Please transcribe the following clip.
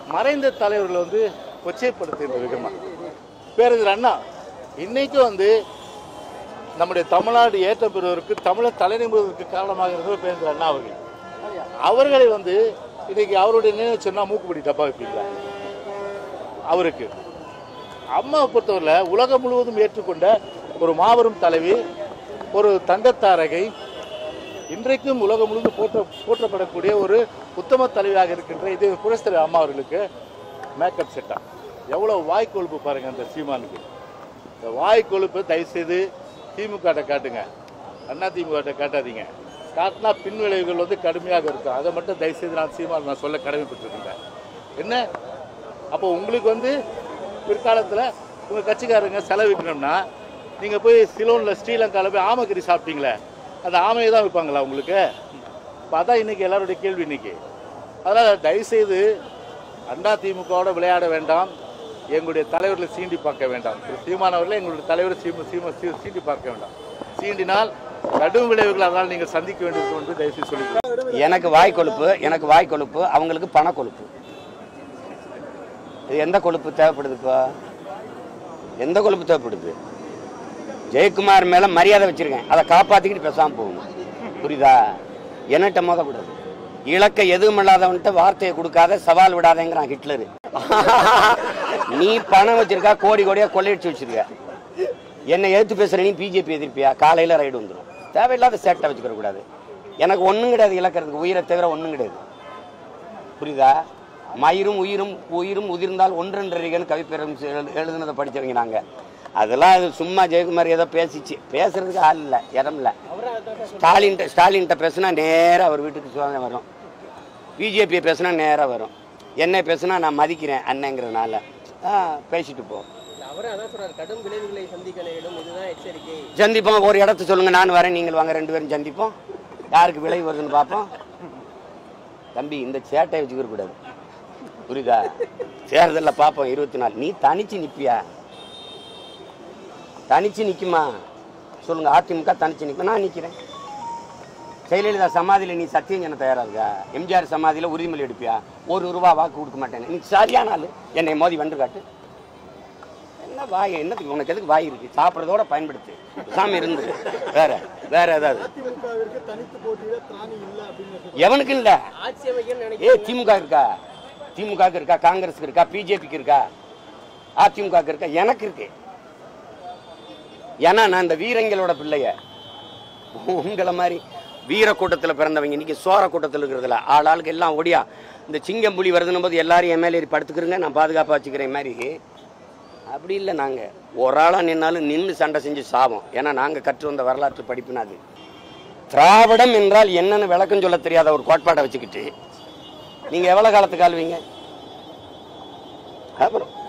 மறைந்த தலைவர்களை வந்து கொச்சைப்படுத்துகின்ற விதமா பேரறிஞர் அண்ணா இன்னைக்கும் வந்து நம்முடைய தமிழ்நாடு ஏற்றம் பெறுவதற்கு தமிழர் தலைநிமிடுவதற்கு காரணமாக இருந்தவர் பேரறிஞர் அண்ணா அவர்கள் அவர்களை வந்து இன்னைக்கு அவருடைய நினைவு சொன்னா மூக்குப்பிடி டப்பா வைப்பீங்களா அவருக்கு அம்மாவை பொறுத்தவரையில் உலகம் முழுவதும் ஏற்றுக்கொண்ட ஒரு மாபெரும் தலைவி ஒரு தங்கத்தாரகை இன்றைக்கும் உலகம் முழுவதும் போற்ற போற்றப்படக்கூடிய ஒரு உத்தம தலைவியாக இருக்கின்ற இது புரஸ்தர் அம்மா அவர்களுக்கு மேக்கப் செட்டா எவ்வளோ வாய் கொழுப்பு பாருங்க அந்த சீமானுக்கு இந்த வாய் கொழுப்பு தயவுசெய்து திமுக காட்டுங்க அண்ணா திமுக காட்டாதீங்க காட்டினா பின் விளைவுகள் வந்து கடுமையாக இருக்கும் அதை மட்டும் தயவுசெய்து நான் சீமான் நான் சொல்ல கடமைப்பட்டிருக்கேன் என்ன அப்போ உங்களுக்கு வந்து பிற்காலத்தில் உங்கள் கட்சிக்காரங்க செலவிக்கணும்னா நீங்கள் போய் சிலோனில் ஸ்ரீலங்காவில் போய் ஆமக்கறி சாப்பிட்டீங்களே அந்த ஆமையை தான் விற்பாங்களா உங்களுக்கு இப்போ அதான் இன்றைக்கி எல்லாருடைய கேள்வி இன்னைக்கு அதனால் தயவுசெய்து அண்ணா திமுகவோட விளையாட வேண்டாம் எங்களுடைய தலைவர்களை சீண்டி பார்க்க வேண்டாம் திரு சீமான் அவர்களை எங்களுடைய தலைவர் சீம சீம சீ- சீண்டி பார்க்க வேண்டாம் சீண்டினால் கடும் விளைவுகள் அதனால் நீங்கள் சந்திக்க வேண்டியிருக்கும் என்று தயவுசெய்து சொல்லி எனக்கு வாய் கொழுப்பு எனக்கு வாய் கொழுப்பு அவங்களுக்கு பண கொழுப்பு இது எந்த கொழுப்பு தேவைப்படுது இப்போ எந்த கொழுப்பு தேவைப்படுது ஜெயக்குமார் மேல மரியாதை வச்சிருக்கேன் அதை காப்பாத்திக்கிட்டு பேசாம போகணும் புரியுதா என்னட்ட மோதக்கூடாது இலக்க எதுவும் இல்லாதவன்ட்ட வார்த்தையை கொடுக்காத சவால் விடாதேங்கிறான் ஹிட்லரு நீ பணம் வச்சிருக்கா கோடி கோடியா கொள்ளையடிச்சு வச்சிருக்க என்னை எதிர்த்து பேசுற நீ பிஜேபி எதிர்ப்பியா காலையில ரைடு வந்துடும் தேவையில்லாத சேட்டை வச்சுக்கிற கூடாது எனக்கு ஒண்ணும் கிடையாது இழக்கிறதுக்கு உயிரை தவிர ஒண்ணும் கிடையாது புரியுதா மயிரும் உயிரும் உயிரும் உதிர்ந்தால் ஒன்றென்றறிகன்னு கவிப்பெரும் எழுதுனதை படிச்சவங்க நாங்க அதெல்லாம் அது சும்மா ஜெயக்குமார் ஏதோ பேசிச்சு பேசுறதுக்கு ஆள் இல்லை இடம் இல்லை ஸ்டாலின்ட்ட ஸ்டாலின்ட்ட பேசுனா நேராக அவர் வீட்டுக்கு சுவாங்க வரும் பிஜேபியை பேசுனா நேராக வரும் என்ன பேசுனா நான் மதிக்கிறேன் அண்ணங்கிறதுனால ஆ பேசிட்டு போ அவரே அதான் சொல்றாரு கடும் விளைவுகளை சந்திக்க நேரிடும் இதுதான் எச்சரிக்கை சந்திப்போம் ஒரு இடத்த சொல்லுங்க நான் வரேன் நீங்கள் வாங்க ரெண்டு பேரும் சந்திப்போம் யாருக்கு விளைவு வருதுன்னு பார்ப்போம் தம்பி இந்த சேட்டை வச்சுக்கிற கூடாது புரியுதா தேர்தலில் பார்ப்போம் இருபத்தி நாலு நீ தனிச்சு நிப்பியா தனிச்சு நிக்குமா சொல்லுங்க அதிமுக தனிச்சு நிற்கும் நான் நிற்கிறேன் ஜெயலலிதா சமாதியில் நீ சத்தியம் பண்ண தயாரா இருக்கா எம்ஜிஆர் சமாதியில் உறுதிமொழி எடுப்பியா ஒரு ரூபா வாக்கு கொடுக்க மாட்டேன் நீ சரியான ஆளு என்னை மோதி வந்து காட்டு என்ன வாய் என்னத்துக்கு உனக்கு எதுக்கு வாய் இருக்கு சாப்பிட்றதோட பயன்படுத்து சாமி இருந்து வேற வேற ஏதாவது எவனுக்கு இல்ல ஆட்சி அமைக்கணும்னு ஏ நினைக்கிறேன் திமுக இருக்கா திமுக இருக்கா காங்கிரஸுக்கு இருக்கா பிஜேபிக்கு இருக்கா அதிமுக இருக்கா எனக்கு இருக்கு ஏன்னா நான் இந்த வீரங்களோட பிள்ளைய உங்களை மாதிரி வீர கூட்டத்தில் பிறந்தவங்க இன்னைக்கு சோர கூட்டத்தில் இருக்கிறதுல ஆள் ஆளுக்கு எல்லாம் ஒடியா இந்த சிங்கம் புலி வருதுன்னும் போது எல்லாரும் என் மேலே ஏறி படுத்துக்கிறேங்க நான் பாதுகாப்பாக வச்சுக்கிறேன் மாதிரி அப்படி இல்லை நாங்கள் ஒரு ஆளாக நின்னாலும் நின்று சண்டை செஞ்சு சாவோம் ஏன்னா நாங்கள் கற்று வந்த வரலாற்று படிப்புனா அது திராவிடம் என்றால் என்னன்னு விளக்கம் சொல்ல தெரியாத ஒரு கோட்பாடை வச்சுக்கிட்டு நீங்கள் எவ்வளோ காலத்துக்கு ஆளுவீங்க அப்புறம்